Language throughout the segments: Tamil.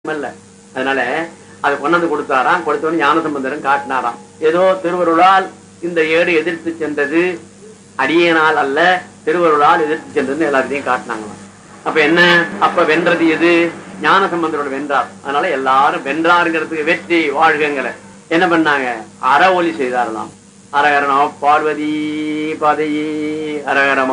இல்ல அதனால அதை கொண்டாந்து கொடுத்தாராம் கொடுத்தவொடனே ஞானசம்பந்தரும் காட்டினாராம் ஏதோ திருவருளால் இந்த ஏடு எதிர்த்து சென்றது அடியனால் அல்ல திருவருளால் எதிர்த்து சென்றதுன்னு எல்லாத்தையும் காட்டினாங்களாம் அப்ப என்ன அப்ப வென்றது எது ஞானசம்பந்தரோட வென்றார் அதனால எல்லாரும் வென்றாருங்கிறதுக்கு வெற்றி வாழ்கங்களை என்ன பண்ணாங்க அற ஒலி செய்தாரலாம் அரகர நம பார்வதி பதையே அரகர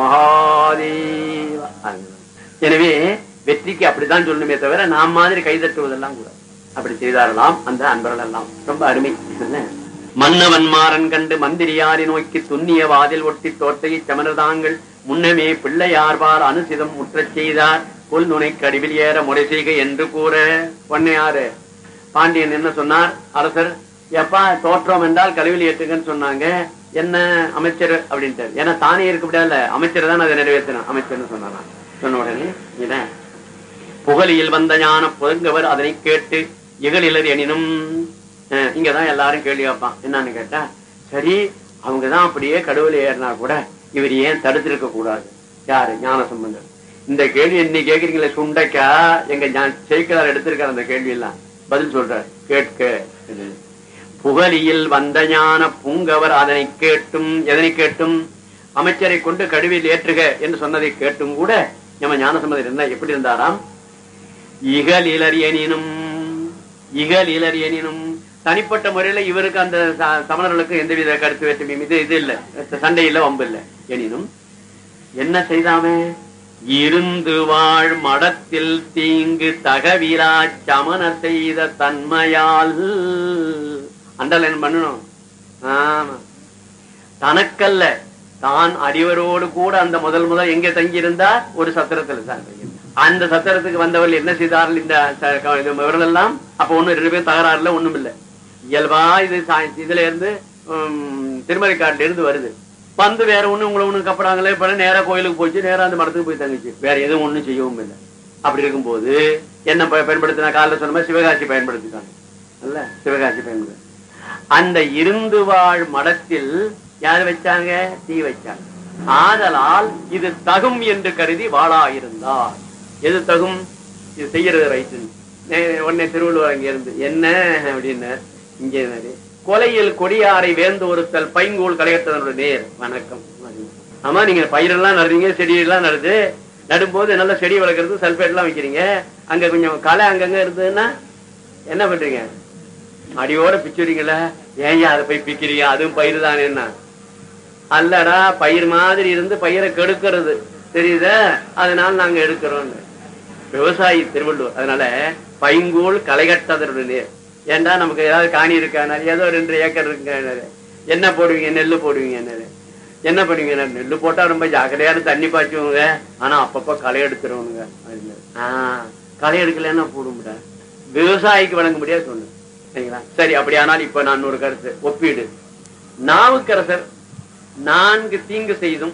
மகாதேவ எனவே வெற்றிக்கு அப்படித்தான் சொல்லணுமே தவிர நாம் மாதிரி கைதட்டுவதெல்லாம் கூட அப்படி செய்தாரலாம் அந்த அன்பர்கள் எல்லாம் ரொம்ப அருமை என்ன? மன்னவன் மாறன் கண்டு மந்திரியாரி நோக்கி துண்ணிய வாதில் ஒட்டி தோட்டையை சமரதாங்கள் முன்னமே பிள்ளையார்பார் அனுசிதம் முற்றச் செய்தார் கொல் நுனை கடிவில் ஏற முறை செய்க என்று கூற பொன்னையாறு பாண்டியன் என்ன சொன்னார் அரசர் எப்பா தோற்றம் என்றால் கழுவில் ஏற்றுங்கன்னு சொன்னாங்க என்ன அமைச்சர் அப்படின்ட்டு ஏன்னா தானே இருக்க முடியாதுல்ல அமைச்சர் தான் அதை நிறைவேற்றணும் அமைச்சர்னு சொன்னாராம் சொன்ன உடனே இதான் புகழியில் வந்த ஞான புதங்கவர் அதனை கேட்டு இகழிலர் எனினும் அஹ், இங்கதான் எல்லாரும் கேள்வி கேட்பான் என்னன்னு கேட்டா சரி அவங்கதான் அப்படியே கடவுள் ஏறினா கூட இவர் ஏன் தடுத்திருக்க கூடாது யாரு ஞான சம்பந்தர் இந்த கேள்வி இன்னைக்கு கேக்குறீங்களே சுண்டைக்கா எங்க ஞா- சேக்கிழார் எடுத்திருக்காரு அந்த கேள்வி எல்லாம் பதில் சொல்றார் கேட்க இது. புகழியில் வந்த ஞான புங்கவர் அதனை கேட்டும் எதனை கேட்டும் அமைச்சரை கொண்டு கடுவில் ஏற்றுக என்று சொன்னதை கேட்டும் கூட நம்ம ஞானசம்பந்தர் என்ன எப்படி இருந்தாராம் இகலிலர் எனினும் இகலிலர் எனினும் தனிப்பட்ட முறையில இவருக்கு அந்த ச- சமணர்களுக்கு எந்தவித கருத்து வேற்றுமையும் இது இது இல்ல சண்டை இல்ல வம்பு இல்ல எனினும் என்ன செய்தாமே இருந்து வாழ் மடத்தில் தீங்கு தகவிலா சமண செய்த தன்மையால் அண்டல் என்ன பண்ணணும் ஆமா தனக்கல்ல தான் அறிவரோடு கூட அந்த முதல் முதல் எங்க தங்கியிருந்தார் ஒரு சத்திரத்துல தான் தங்கியிருந்தார். அந்த சத்திரத்துக்கு வந்தவர்கள் என்ன செய்தார்கள் இந்த ச- க- இது இவர்களெல்லாம் அப்ப ஒண்ணு ரெண்டு பேரும் தகராறு இல்ல ஒண்ணும் இல்ல இயல்பா இது சா- இதுல இருந்து திருமலைக்காட்டுல இருந்து வருது வந்து வேற ஒண்ணு உங்களை ஒண்ணு கப்படாங்களே இப்ப நேரா கோயிலுக்கு போச்சு நேரா அந்த மடத்துக்கு போய் தங்கிச்சு வேற எதுவும் ஒண்ணும் செய்யவும் இல்லை அப்படி இருக்கும்போது என்ன ப- பயன்படுத்தினா காலைல சொன்ன மாதிரி சிவகாசி பயன்படுத்திட்டாங்க இல்ல சிவகாசி பயன்படுத்தி அந்த இருந்து வாழ் மடத்தில் யார் வச்சாங்க தீ வச்சாங்க ஆதலால் இது தகும் என்று கருதி வாழா இருந்தார் எது தகும் இது செய்யறது ரைட்டு உடனே திருவள்ளுவர் அங்க இருந்து என்ன அப்படின்னு இங்க என்னது? கொலையில் கொடியாரை வேந்து ஒருத்தல் பைங்கூழ் கலையத்தனோட நேர் வணக்கம் ஆமா நீங்க பயிரெல்லாம் நடுறீங்க செடியெல்லாம் நடுது நடும்போது நல்ல செடி வளர்க்கறது சல்பேட் எல்லாம் வைக்கிறீங்க அங்க கொஞ்சம் களை அங்கங்க இருந்ததுன்னா என்ன பண்றீங்க அடியோட பிச்சுறீங்கள ஏன் அதை போய் பிக்கிறீங்க அதுவும் பயிர் தானே என்ன அல்லடா பயிர் மாதிரி இருந்து பயிரை கெடுக்கிறது தெரியுதா அதனால நாங்க எடுக்கிறோம் விவசாயி திருவள்ளுவர் அதனால பைங்கூழ் களைகட்டதனுடைய ஏன்டா நமக்கு ஏதாவது காணி இருக்கா ஏதோ ரெண்டு ஏக்கர் இருக்கு என்ன போடுவீங்க நெல்லு போடுவீங்க என்ன பண்ணுவீங்க நெல்லு போட்டா ரொம்ப ஜாக்கிரதையான தண்ணி பாய்ச்சுவோங்க ஆனா அப்பப்ப களை எடுத்துருவோங்க அப்படின்னு. ஆஹ் களை எடுக்கலன்னா போட முடியாது விவசாயிக்கு வழங்க முடியாது சொன்ன சரிங்களா சரி அப்படியானால் இப்ப நான் ஒரு கருத்து ஒப்பீடு நாவுக்கரசர் நான்கு தீங்கு செய்தும்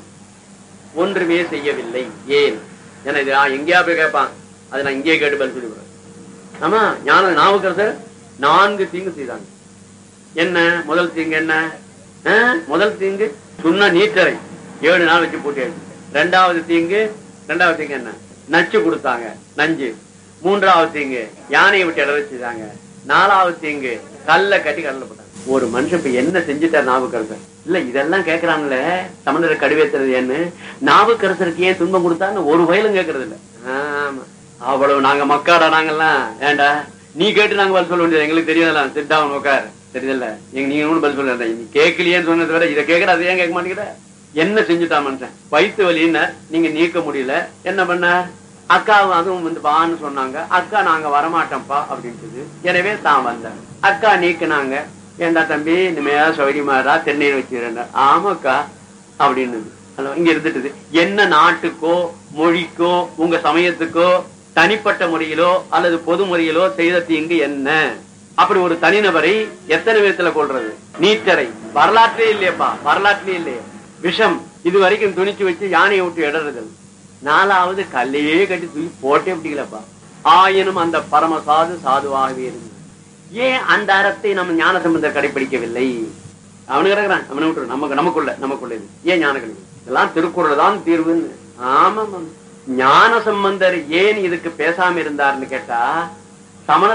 ஒன்றுமே செய்யவில்லை ஏன் ஏன்னா இது ஆ, எங்கேயா போய் கேட்பான் அதை நான் இங்கேயே கேட்டு பதில் சொல்லிவிடுறேன் ஆமா ஞான நாவுக்கரசர் நான்கு தீங்கு செய்தாங்க என்ன முதல் தீங்கு என்ன ஆ, முதல் தீங்கு சுண்ண நீட்டரை ஏழு நாள் வச்சு போட்டு ரெண்டாவது தீங்கு ரெண்டாவது தீங்கு என்ன நச்சு கொடுத்தாங்க நஞ்சு மூன்றாவது தீங்கு யானையை விட்டு இட வச்சுதாங்க நாலாவது தீங்கு கல்ல கட்டி கடல போட்டாங்க ஒரு மனுஷன் இப்ப என்ன செஞ்சுட்டார் நாவுக்கரசர் இல்ல இதெல்லாம் கேக்குறாங்களே தமிழரை கடுவேத்துறது ஏன்னு நாவுக்கரசருக்கு ஏன் துன்பம் கொடுத்தான்னு ஒரு வயலும் கேக்குறது இல்ல ஆமா அவ்வளவு நாங்க மக்காடா நாங்கெல்லாம் ஏன்டா நீ கேட்டு நாங்க பதில் சொல்ல வேண்டியது எங்களுக்கு தெரியாதலாம் சிட்டாவன் உட்கார் தெரியுதுல்ல எங்க நீங்க ஒண்ணும் பதில் சொல்ல நீ கேட்கலையேன்னு சொன்னதை விட இதை கேட்கற அதை ஏன் கேட்க மாட்டேங்கிற என்ன செஞ்சுட்டா மனுஷன் வயிற்று வலின்னு நீங்க நீக்க முடியல என்ன பண்ண அக்கா அதுவும் வந்து வான்னு சொன்னாங்க அக்கா நாங்க வரமாட்டோம்ப்பா அப்படின்ட்டு எனவே தான் வந்தேன் அக்கா நீக்குனாங்க ஏண்டா தம்பி இனிமையா சௌரியமாரா தென்னீர் வச்சுக்கிறேன் ஆமாக்கா அப்படின்னு அல்லவா? இங்க இருந்துட்டு என்ன நாட்டுக்கோ மொழிக்கோ உங்க சமயத்துக்கோ தனிப்பட்ட முறையிலோ அல்லது பொது முறையிலோ செய்த தீங்கு என்ன அப்படி ஒரு தனிநபரை எத்தனை விதத்துல கொள்றது நீட்டரை வரலாற்றிலே இல்லையப்பா வரலாற்றிலே இல்லையே விஷம் இது வரைக்கும் துணிச்சு வச்சு யானையை விட்டு இடறது நாலாவது கல்லையே கட்டி தூக்கி போட்டே பிடிக்கலப்பா ஆயினும் அந்த பரம சாது சாதுவாகவே இருந்தது ஏன் அந்த அறத்தை நம்ம ஞான சம்பந்தர் கடைபிடிக்கவில்லை அவனு கிடக்குறான் அவனை விட்டுரு நமக்கு நமக்குள்ள நமக்குள்ள இது ஏன் ஞான கல்வி இதெல்லாம் திருக்குறள் தான் தீர்வுன்னு ஆமா ஞான சம்பந்தர் ஏன் இதுக்கு பேசாம இருந்தார்னு கேட்டா சமண